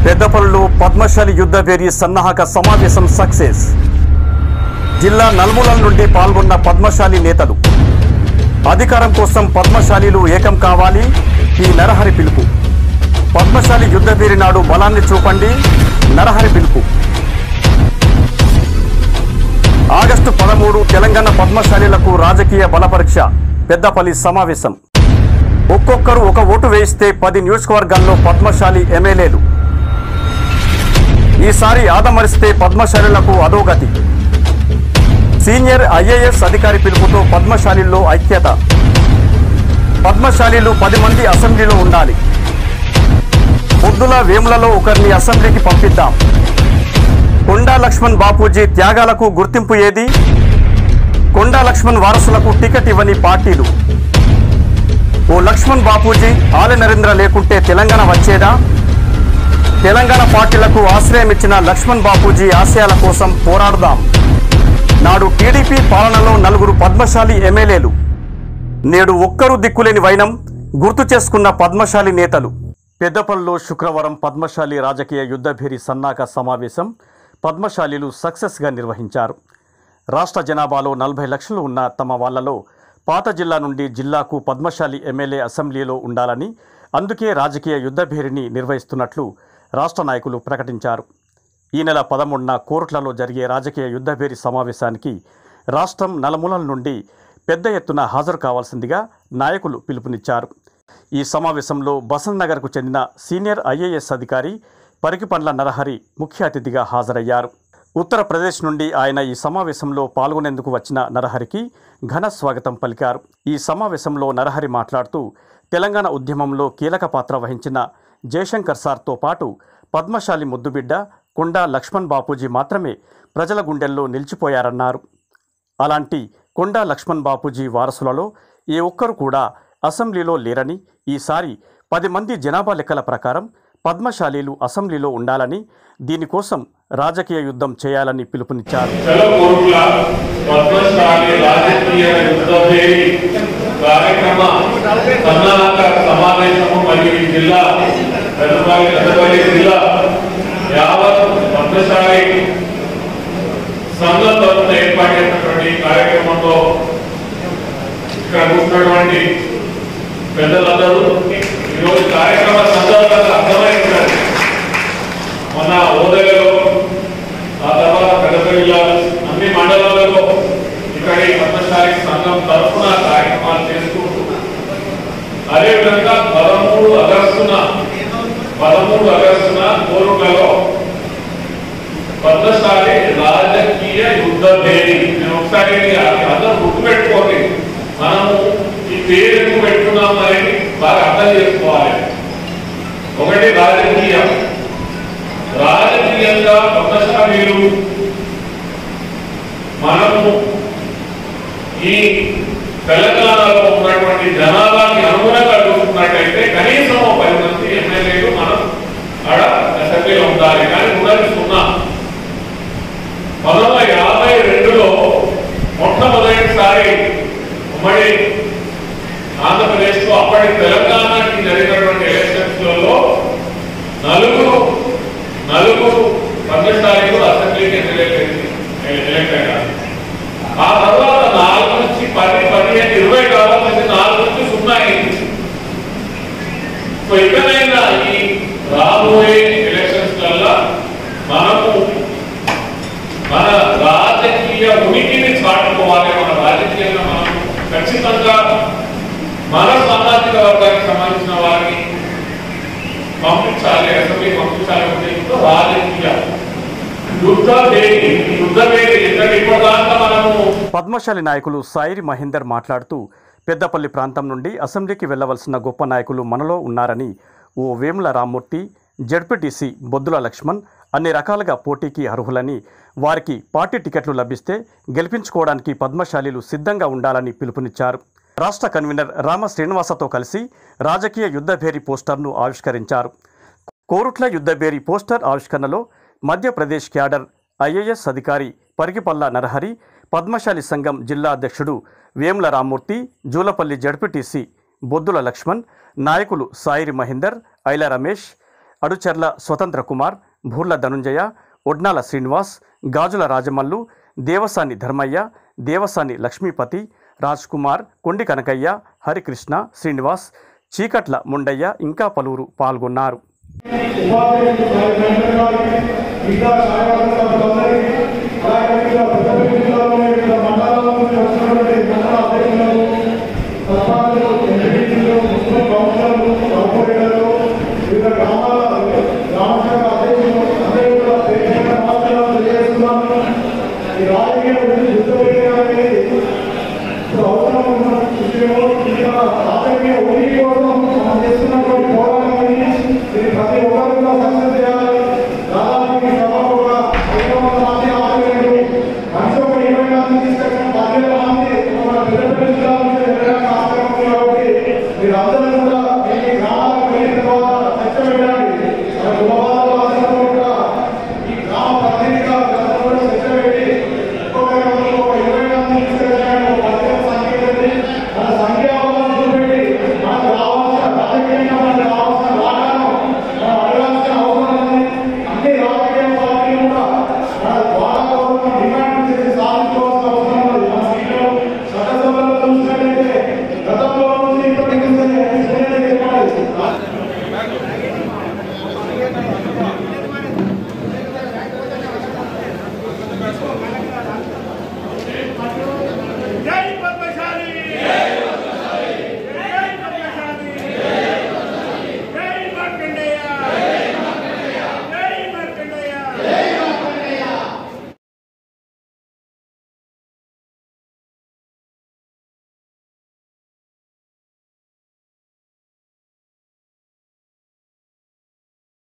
పెద్దపల్లిలో పద్మశాలి యుద్ధ వేరి సన్నాహక సమావేశం సక్సెస్ జిల్లా నలుమూలల నుండి పాల్గొన్న పద్మశాలి నేతలు అధికారం కోసం పద్మశాలీలు ఏకం కావాలి ఈ నరహరి పిలుపు పద్మశాలి యుద్ధ వీరి నాడు బలాన్ని చూపండి నరహరి పిలుపు ఆగస్టు పదమూడు తెలంగాణ పద్మశాలీలకు రాజకీయ బలపరీక్ష పెద్దపల్లి సమావేశం ఒక్కొక్కరు ఒక ఓటు వేయిస్తే పది నియోజకవర్గాల్లో పద్మశాలి ఎమ్మెల్యేలు ఈసారి ఆదమరిస్తే పద్మశాలీలకు అధోగతి సీనియర్ ఐఏఎస్ అధికారి పిలుపుతో పద్మశాలిల్లో ఐక్యత పద్మశాలీలు పది మంది అసెంబ్లీలో ఉండాలి పొద్దుల వేములలో ఒకరిని అసెంబ్లీకి పంపిద్దాం కొండా లక్ష్మణ్ బాపూజీ త్యాగాలకు గుర్తింపు ఏది కొండా లక్ష్మణ్ వారసులకు టికెట్ ఇవ్వని పార్టీలు ఓ లక్ష్మణ్ బాపూజీ ఆల నరేంద్ర లేకుంటే తెలంగాణ వచ్చేదా తెలంగాణ పార్టీలకు ఆశ్రయం ఇచ్చిన లక్ష్మణ్ బాపూజీ ఆశయాల కోసం పోరాడుదాం నాడు టీడీపీ పాలనలో నలుగురు పద్మశాలి ఎమ్మెల్యేలు నేడు ఒక్కరు దిక్కులేని వైనం గుర్తు చేసుకున్న పద్మశాలి నేతలు పెద్దపల్లిలో శుక్రవారం పద్మశాలి రాజకీయ యుద్ధభేరి సన్నాహక సమావేశం పద్మశాలీలు సక్సెస్గా నిర్వహించారు రాష్ట్ర జనాభాలో నలభై లక్షలు ఉన్న తమ వాళ్లలో పాత జిల్లా నుండి జిల్లాకు పద్మశాలి ఎమ్మెల్యే అసెంబ్లీలో ఉండాలని అందుకే రాజకీయ యుద్ధభేరిని నిర్వహిస్తున్నట్లు రాష్ట్ర నాయకులు ప్రకటించారు ఈ నెల పదమూడున కోర్టులలో జరిగే రాజకీయ యుద్ధభేరి సమావేశానికి రాష్ట్రం నలుమూలల నుండి పెద్ద ఎత్తున హాజరు కావాల్సిందిగా నాయకులు పిలుపునిచ్చారు ఈ సమావేశంలో బసంత్ నగర్కు చెందిన సీనియర్ ఐఏఎస్ అధికారి పరికిపండ్ల నరహరి ముఖ్య అతిథిగా హాజరయ్యారు ఉత్తరప్రదేశ్ నుండి ఆయన ఈ సమావేశంలో పాల్గొనేందుకు వచ్చిన నరహరికి ఘన స్వాగతం పలికారు ఈ సమావేశంలో నరహరి మాట్లాడుతూ తెలంగాణ ఉద్యమంలో కీలక పాత్ర వహించిన జయశంకర్ సార్తో పాటు పద్మశాలి ముద్దుబిడ్డ కొండా లక్ష్మణ్ బాపూజీ మాత్రమే ప్రజల గుండెల్లో నిలిచిపోయారన్నారు అలాంటి కొండా లక్ష్మణ్ బాపూజీ వారసులలో ఏ ఒక్కరు కూడా అసెంబ్లీలో లేరని ఈసారి పది మంది జనాభా లెక్కల ప్రకారం పద్మశాలీలు అసెంబ్లీలో ఉండాలని దీనికోసం రాజకీయ యుద్ధం చేయాలని పిలుపునిచ్చారు చలకోట్ల పద్మశాలి రాజకీయ యుద్ధభేరి కార్యక్రమ సన్నాహక సమావేశము మరియు ఈ జిల్లా పెద్దపల్లి పెద్దపల్లి జిల్లా యావత్ పద్మశాలి సంఘం తరఫున ఏర్పాటు చేసినటువంటి ఈ కార్యక్రమంలో ఇక్కడ కూర్చున్నటువంటి పెద్దలందరూ ఈరోజు కార్యక్రమ సందర్భంగా అర్థమైంది మొన్న ఓదయలో ఆ తర్వాత పెద్దపల్లిలో అన్ని మండలాలలో ఇక్కడ ఈ పద్మశాలి సంఘం తరఫున కార్యక్రమాలు చేసుకుంటూ అదేవిధంగా పదమూడు ఆగస్టున పదమూడు ఆగస్టున కోరుట్లలో పద్మశాలి రాజకీయ యుద్ధ భేరి నేను ఒకసారి అందరూ గుర్తుపెట్టుకోండి మనము ఈ పేరు ఎందుకు పెట్టుకున్నాం అనేది బాగా అర్థం చేసుకోవాలి ఒకటి రాజకీయం రాజకీయంగా పద్మశాలీలు మనము ఈ తెలంగాణలో ఉన్నటువంటి జనాభాకి అనుగుణంగా చూసుకున్నట్టయితే కనీసం ఓ పది మంది ఎమ్మెల్యేలు మనం ఆడ అసెంబ్లీలో ఉండాలి కానీ ఉన్నది సున్నా పంతొమ్మిది వందల యాభై రెండులో మొట్టమొదటిసారి ఉమ్మడి ఆంధ్రప్రదేశ్లో అప్పటి తెలంగాణకి జరిగినటువంటి ఎలక్షన్స్లలో నలుగురు నలుగురు పద్మశాలీలు అసెంబ్లీకి ఎన్నికలు ఎలక్ట్ అయ్యారు ఆ తర్వాత నాలుగు నుంచి పది పదిహేను ఇరవై కాలం నుంచి నాలుగు నుంచి సున్నా అయింది సో ఇకనైనా ఈ రాబోయే ఎలక్షన్స్ వల్ల మనము మన రాజకీయ ఉనికిని చాటుకోవాలి మన రాజకీయంగా మనం ఖచ్చితంగా మన సామాజిక వర్గానికి సంబంధించిన వారిని పంపించాలి అసెంబ్లీ పంపించాలి ఉద్దేశంతో రాజకీయ యుద్ధ వేది యుద్ధ వేది ఎందుకంటే ఇప్పటిదాకా మనము పద్మశాలి నాయకులు సాయిరి మహేందర్ మాట్లాడుతూ పెద్దపల్లి ప్రాంతం నుండి అసెంబ్లీకి వెళ్లవలసిన గొప్ప నాయకులు మనలో ఉన్నారని ఓ వేముల రామ్మూర్తి జడ్పీటీసీ బొద్దుల లక్ష్మణ్ అన్ని రకాలుగా పోటీకి అర్హులని వారికి పార్టీ టికెట్లు లభిస్తే గెలిపించుకోవడానికి పద్మశాలీలు సిద్ధంగా ఉండాలని పిలుపునిచ్చారు రాష్ట్ర కన్వీనర్ రామ శ్రీనివాసతో కలిసి రాజకీయ యుద్ధభేరి పోస్టర్ను ఆవిష్కరించారు కోరుట్ల యుద్ధబేరి పోస్టర్ ఆవిష్కరణలో మధ్యప్రదేశ్ క్యాడర్ ఐఏఎస్ అధికారి పరిగిపల్ల నరహరి పద్మశాలి సంఘం జిల్లా అధ్యక్షుడు వేముల రామ్మూర్తి జూలపల్లి జడ్పీటీసీ బొద్దుల లక్ష్మణ్ నాయకులు సాయిరి మహేందర్ ఐల రమేష్ అడుచెర్ల స్వతంత్ర కుమార్ భూర్ల ధనుంజయ ఒడ్నాల శ్రీనివాస్ గాజుల రాజమల్లు దేవసాని ధర్మయ్య దేవసాని లక్ష్మీపతి రాజ్ కుమార్ కొండి కనకయ్య హరికృష్ణ శ్రీనివాస్ చీకట్ల ముండయ్య ఇంకా పలువురు పాల్గొన్నారు ఉపాధి గారికి మిగతా కార్యకర్తలందరికీ అలాగే ఇక్కడ పెద్దపల్లి జిల్లాలో వివిధ మండలాల నుంచి వచ్చినటువంటి మండల అధ్యక్షులు సర్పంచులు ఎంపీటీసీలు మున్సిపల్ కౌన్సిలర్లు కార్పొరేటర్లు వివిధ గ్రామాల గ్రామ శాఖ అధ్యక్షులు అందరూ కూడా ప్రత్యేక నమస్కారాలు తెలియజేస్తున్నాను ఈ రాజకీయ వృద్ధి యుద్ధ అనేది ఇప్పుడు అవసరం ఉన్న విషయంలో ఇంకా రాజకీయ ఉనికి